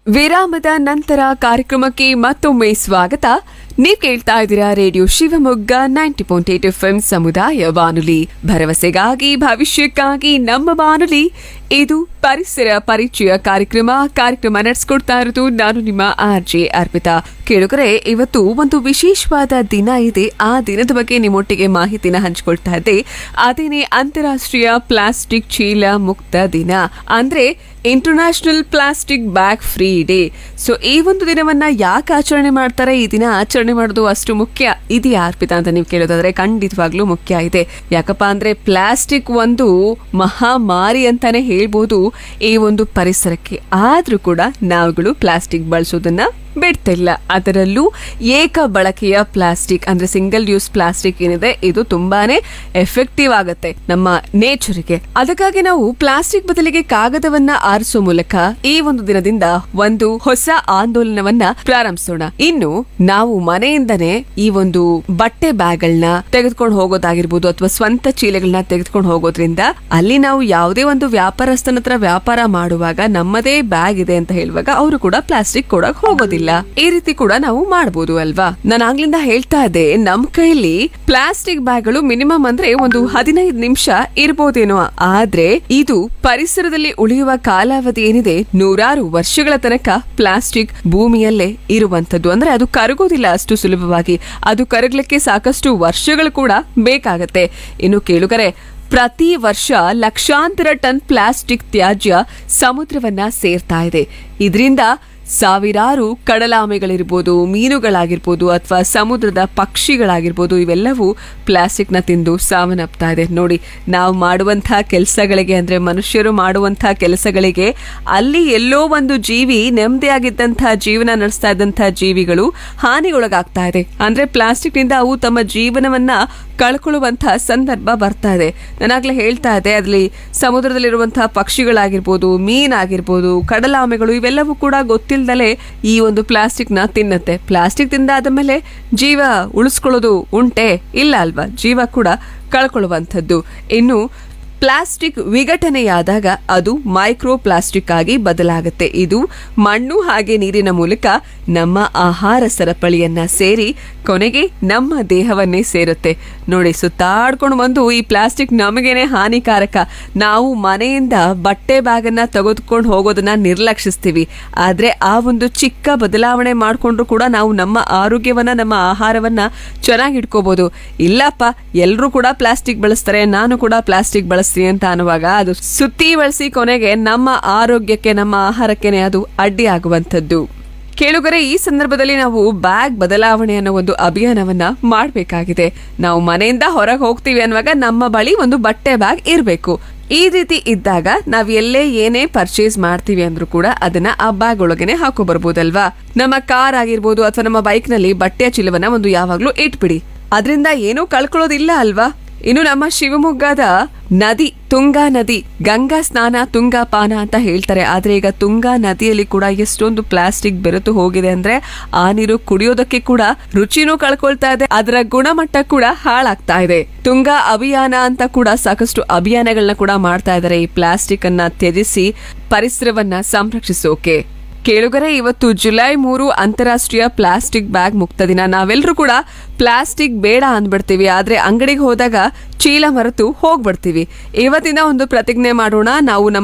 ವಿರಾಮದ ನಂತರ ಕಾರ್ಯಕ್ರಮಕ್ಕೆ ಮತ್ತೊಮ್ಮೆ ಸ್ವಾಗತ ನೀವು ಕೇಳ್ತಾ ಇದ್ದೀರಾ radio Shivamogga ninety point eight F M ಸಮುದಾಯ ಬಾನುಲಿ ಭರವಸೆಗಾಗಿ ಭವಿಷ್ಯಕ್ಕಾಗಿ ನಮ್ಮ ಬಾನುಲಿ ಇದು ಪರಿಸರ ಪರಿಚಯ ಕಾರ್ಯಕ್ರಮ ಕಾರ್ಯಕ್ರಮ ನಡೆಸ್ಕೊಡ್ತಾ ಇರೋದು ನಾನು ನಿಮ್ಮ ಆರ್ ಜೆ ಅರ್ಪಿತಾ ಕೇಳುಗರೆ ಇವತ್ತು ಒಂದು ವಿಶೇಷವಾದ ದಿನ ಇದೆ ಆ ದಿನದ ಬಗ್ಗೆ ನಿಮ್ಮೊಟ್ಟಿಗೆ ಮಾಹಿತಿನ ಹಂಚಿಕೊಳ್ತಾ ಇದ್ದೆ ಅದೇನೆ ಅಂತಾರಾಷ್ಟ್ರೀಯ ಪ್ಲಾಸ್ಟಿಕ್ ಚೀಲ ಮುಕ್ತ ದಿನ ಅಂದ್ರೆ international plastic bag free day so ಈ ಒಂದು ದಿನವನ್ನ ಯಾಕೆ ಆಚರಣೆ ಮಾಡ್ತಾರೆ ಈ ದಿನ ಆಚರಣೆ ಮಾಡೋದು ಅಷ್ಟು ಮುಖ್ಯ ಇದೆಯಾ ಅರ್ಪಿತಾ ಅಂತ ನೀವು ಕೇಳೋದಾದ್ರೆ ಖಂಡಿತವಾಗ್ಲೂ ಮುಖ್ಯ ಇದೆ ಯಾಕಪ್ಪ ಅಂದ್ರೆ ಪ್ಲಾಸ್ಟಿಕ್ ಒಂದು ಮಹಾಮಾರಿ ಅಂತಾನೆ ಹೇಳ್ಬೋದು ಈ ಒಂದು ಪರಿಸರಕ್ಕೆ ಆದ್ರೂ ಕೂಡ ನಾವುಗಳು ಪ್ಲಾಸ್ಟಿಕ್ ಬಳಸೋದನ್ನ ಬಿಡ್ತಿಲ್ಲ ಅದರಲ್ಲೂ ಏಕ ಬಳಕೆಯ ಪ್ಲಾಸ್ಟಿಕ್ ಅಂದ್ರೆ ಸಿಂಗಲ್ ಯೂಸ್ ಪ್ಲಾಸ್ಟಿಕ್ ಏನಿದೆ ಇದು ತುಂಬಾನೇ ಎಫೆಕ್ಟಿವ್ ಆಗುತ್ತೆ ನಮ್ಮ ನೇಚರ್ಗೆ ಅದಕ್ಕಾಗಿ ನಾವು ಪ್ಲಾಸ್ಟಿಕ್ ಬದಲಿಗೆ ಕಾಗದವನ್ನ ಆರಿಸೋ ಮೂಲಕ ಈ ಒಂದು ದಿನದಿಂದ ಒಂದು ಹೊಸ ಆಂದೋಲನವನ್ನ ಪ್ರಾರಂಭಿಸೋಣ ಇನ್ನು ನಾವು ಮನೆಯಿಂದನೇ ಈ ಒಂದು ಬಟ್ಟೆ ಬ್ಯಾಗ್ಗಳನ್ನ ತೆಗೆದುಕೊಂಡು ಹೋಗೋದಾಗಿರ್ಬೋದು ಅಥವಾ ಸ್ವಂತ ಚೀಲಗಳನ್ನ ತೆಗೆದುಕೊಂಡು ಹೋಗೋದ್ರಿಂದ ಅಲ್ಲಿ ನಾವು ಯಾವುದೇ ಒಂದು ವ್ಯಾಪಾರಸ್ಥನ ಹತ್ರ ವ್ಯಾಪಾರ ಮಾಡುವಾಗ ನಮ್ಮದೇ ಬ್ಯಾಗ್ ಇದೆ ಅಂತ ಹೇಳುವಾಗ ಅವರು ಕೂಡ ಪ್ಲಾಸ್ಟಿಕ್ ಕೊಡಕ್ ಹೋಗೋದಿಲ್ಲ ಈ ರೀತಿ ಕೂಡ ನಾವು ಮಾಡಬಹುದು ಅಲ್ವಾ ನಾನು ಆಗ್ಲಿಂದ ಹೇಳ್ತಾ ಇದ್ದೆ ನಮ್ ಕೈಲಿ ಪ್ಲಾಸ್ಟಿಕ್ ಬ್ಯಾಗ್ಗಳು ಮಿನಿಮಮ್ ಅಂದ್ರೆ ಒಂದು ಹದಿನೈದು ನಿಮಿಷ ಇರ್ಬೋದೇನೋ ಆದ್ರೆ ಇದು ಪರಿಸರದಲ್ಲಿ ಉಳಿಯುವ ಕಾಲಾವಧಿ ಏನಿದೆ ನೂರಾರು ವರ್ಷಗಳ ತನಕ ಪ್ಲಾಸ್ಟಿಕ್ ಭೂಮಿಯಲ್ಲೇ ಇರುವಂತದ್ದು ಅಂದ್ರೆ ಅದು ಕರಗೋದಿಲ್ಲ ಅಷ್ಟು ಸುಲಭವಾಗಿ ಅದು ಕರಗ್ಲಿಕ್ಕೆ ಸಾಕಷ್ಟು ವರ್ಷಗಳು ಕೂಡ ಬೇಕಾಗತ್ತೆ ಇನ್ನು ಕೇಳುಗರೆ ಪ್ರತಿ ವರ್ಷ ಲಕ್ಷಾಂತರ ಟನ್ ಪ್ಲಾಸ್ಟಿಕ್ ತ್ಯಾಜ್ಯ ಸಮುದ್ರವನ್ನ ಸೇರ್ತಾ ಇದೆ ಇದರಿಂದ ಸಾವಿರಾರು ಕಡಲಾಮೆಗಳಿರ್ಬೋದು ಮೀನುಗಳಾಗಿರ್ಬೋದು ಅಥವಾ ಸಮುದ್ರದ ಪಕ್ಷಿಗಳಾಗಿರ್ಬೋದು ಇವೆಲ್ಲವೂ ಪ್ಲಾಸ್ಟಿಕ್ನ ತಿಂದು ಸಾವನ್ನಪ್ತಾ ಇದೆ ನೋಡಿ ನಾವು ಮಾಡುವಂತಹ ಕೆಲಸಗಳಿಗೆ ಅಂದ್ರೆ ಮನುಷ್ಯರು ಮಾಡುವಂತಹ ಕೆಲಸಗಳಿಗೆ ಅಲ್ಲಿ ಎಲ್ಲೋ ಒಂದು ಜೀವಿ ನೆಮ್ಮದಿಯಾಗಿದ್ದಂತಹ ಜೀವನ ನಡೆಸ್ತಾ ಇದ್ದಂತಹ ಜೀವಿಗಳು ಹಾನಿಗೊಳಗಾಗ್ತಾ ಇದೆ ಅಂದ್ರೆ ಪ್ಲಾಸ್ಟಿಕ್ನಿಂದ ಅವು ತಮ್ಮ ಜೀವನವನ್ನ ಕಳ್ಕೊಳ್ಳುವಂತಹ ಸಂದರ್ಭ ಬರ್ತಾ ಇದೆ ನಾನಾಗ್ಲೇ ಹೇಳ್ತಾ ಇದ್ದೆ ಅದ್ರಲ್ಲಿ ಸಮುದ್ರದಲ್ಲಿರುವಂತಹ ಪಕ್ಷಿಗಳಾಗಿರ್ಬೋದು ಮೀನಾಗಿರ್ಬೋದು ಕಡಲಾಮೆಗಳು ಇವೆಲ್ಲವೂ ಕೂಡ ಗೊತ್ತಿಲ್ದಲೆ ಈ ಒಂದು ಪ್ಲಾಸ್ಟಿಕ್ ನ ತಿನ್ನತ್ತೆ ಪ್ಲಾಸ್ಟಿಕ್ ತಿಂದಾದ ಮೇಲೆ ಜೀವ ಉಳಿಸ್ಕೊಳ್ಳೋದು ಉಂಟೆ ಇಲ್ಲ ಅಲ್ವಾ ಜೀವ ಕೂಡ ಕಳ್ಕೊಳ್ಳುವಂಥದ್ದು ಇನ್ನು ಪ್ಲಾಸ್ಟಿಕ್ ವಿಘಟನೆಯಾದಾಗ ಅದು ಮೈಕ್ರೋ ಪ್ಲಾಸ್ಟಿಕ್ ಆಗಿ ಬದಲಾಗುತ್ತೆ ಇದು ಮಣ್ಣು ಹಾಗೆ ನೀರಿನ ಮೂಲಕ ನಮ್ಮ ಆಹಾರ ಸರಪಳಿಯನ್ನ ಸೇರಿ ಕೊನೆಗೆ ನಮ್ಮ ದೇಹವನ್ನೇ ಸೇರುತ್ತೆ ನೋಡಿ ಸುತ್ತಾಡ್ಕೊಂಡು ಬಂದು ಈ ಪ್ಲಾಸ್ಟಿಕ್ ನಮಗೇನೆ ಹಾನಿಕಾರಕ ನಾವು ಮನೆಯಿಂದ ಬಟ್ಟೆ ಬ್ಯಾಗನ್ನ ತೆಗೆದುಕೊಂಡು ಹೋಗೋದನ್ನ ನಿರ್ಲಕ್ಷಿಸ್ತೀವಿ ಆದ್ರೆ ಆ ಒಂದು ಚಿಕ್ಕ ಬದಲಾವಣೆ ಮಾಡ್ಕೊಂಡ್ರು ಕೂಡ ನಾವು ನಮ್ಮ ಆರೋಗ್ಯವನ್ನ ನಮ್ಮ ಆಹಾರವನ್ನ ಚೆನ್ನಾಗಿ ಇಟ್ಕೋಬಹುದು ಇಲ್ಲಪ್ಪ ಎಲ್ಲರೂ ಕೂಡ ಪ್ಲಾಸ್ಟಿಕ್ ಬಳಸ್ತಾರೆ ನಾನು ಕೂಡ ಪ್ಲಾಸ್ಟಿಕ್ ಬಳಸ್ತೀನಿ ಅಂತ ಅನ್ನುವಾಗ ಅದು ಸುತ್ತಿ ಬಳಸಿ ಕೊನೆಗೆ ನಮ್ಮ ಆರೋಗ್ಯಕ್ಕೆ ನಮ್ಮ ಆಹಾರಕ್ಕೆನೆ ಅದು ಅಡ್ಡಿ ಆಗುವಂಥದ್ದು ಕೇಳುಗರೆ ಈ ಸಂದರ್ಭದಲ್ಲಿ ನಾವು ಬ್ಯಾಗ್ ಬದಲಾವಣೆ ಅನ್ನೋ ಒಂದು ಅಭಿಯಾನವನ್ನ ಮಾಡಬೇಕಾಗಿದೆ ನಾವು ಮನೆಯಿಂದ ಹೊರಗೆ ಹೋಗ್ತೀವಿ ಅನ್ನುವಾಗ ನಮ್ಮ ಬಳಿ ಒಂದು ಬಟ್ಟೆ ಬ್ಯಾಗ್ ಇರಬೇಕು ಈ ರೀತಿ ಇದ್ದಾಗ ನಾವ್ ಎಲ್ಲೇ ಏನೇ ಪರ್ಚೇಸ್ ಮಾಡ್ತೀವಿ ಅಂದ್ರೂ ಕೂಡ ಅದನ್ನ ಆ ಬ್ಯಾಗ್ ಒಳಗನೆ ಹಾಕೋ ಬರ್ಬೋದಲ್ವಾ ನಮ್ಮ ಕಾರ್ ಆಗಿರ್ಬೋದು ಅಥವಾ ನಮ್ಮ ಬೈಕ್ ನಲ್ಲಿ ಬಟ್ಟೆಯ ಚೀಲವನ್ನ ಒಂದು ಯಾವಾಗ್ಲೂ ಇಟ್ಬಿಡಿ ಅದರಿಂದ ಏನೂ ಕಳ್ಕೊಳ್ಳೋದಿಲ್ಲ ಅಲ್ವಾ ಇನ್ನು ನಮ್ಮ ಶಿವಮೊಗ್ಗದ ನದಿ ತುಂಗಾ ನದಿ ಗಂಗಾ ಸ್ನಾನ ತುಂಗಾ ಪಾನ ಅಂತ ಹೇಳ್ತಾರೆ ಆದ್ರೆ ಈಗ ತುಂಗಾ ನದಿಯಲ್ಲಿ ಕೂಡ ಎಷ್ಟೊಂದು ಪ್ಲಾಸ್ಟಿಕ್ ಬೆರೆತು ಹೋಗಿದೆ ಅಂದ್ರೆ ಆ ನೀರು ಕುಡಿಯೋದಕ್ಕೆ ಕೂಡ ರುಚಿನೂ ಕಳ್ಕೊಳ್ತಾ ಇದೆ ಅದರ ಗುಣಮಟ್ಟ ಕೂಡ ಹಾಳಾಗ್ತಾ ಇದೆ ತುಂಗಾ ಅಭಿಯಾನ ಅಂತ ಕೂಡ ಸಾಕಷ್ಟು ಅಭಿಯಾನಗಳನ್ನ ಕೂಡ ಮಾಡ್ತಾ ಇದ್ದಾರೆ ಈ ಪ್ಲಾಸ್ಟಿಕ್ ಅನ್ನ ತ್ಯಜಿಸಿ ಪರಿಸರವನ್ನ ಸಂರಕ್ಷಿಸೋಕೆ ಕೇಳುಗರೆ ಇವತ್ತು ಜುಲೈ ಮೂರು ಅಂತಾರಾಷ್ಟ್ರೀಯ ಪ್ಲಾಸ್ಟಿಕ್ ಬ್ಯಾಗ್ ಮುಕ್ತ ದಿನ ನಾವೆಲ್ಲರೂ ಕೂಡ ಪ್ಲಾಸ್ಟಿಕ್ ಬೇಡ ಅಂದ್ಬಿಡ್ತೀವಿ ಆದ್ರೆ ಅಂಗಡಿಗೆ ಹೋದಾಗ ಚೀಲ ಮರೆತು ಹೋಗ್ಬಿಡ್ತೀವಿ ಇವತ್ತಿನ ಒಂದು ಪ್ರತಿಜ್ಞೆ ಮಾಡೋಣ ನಾವು ನಮ್ಮ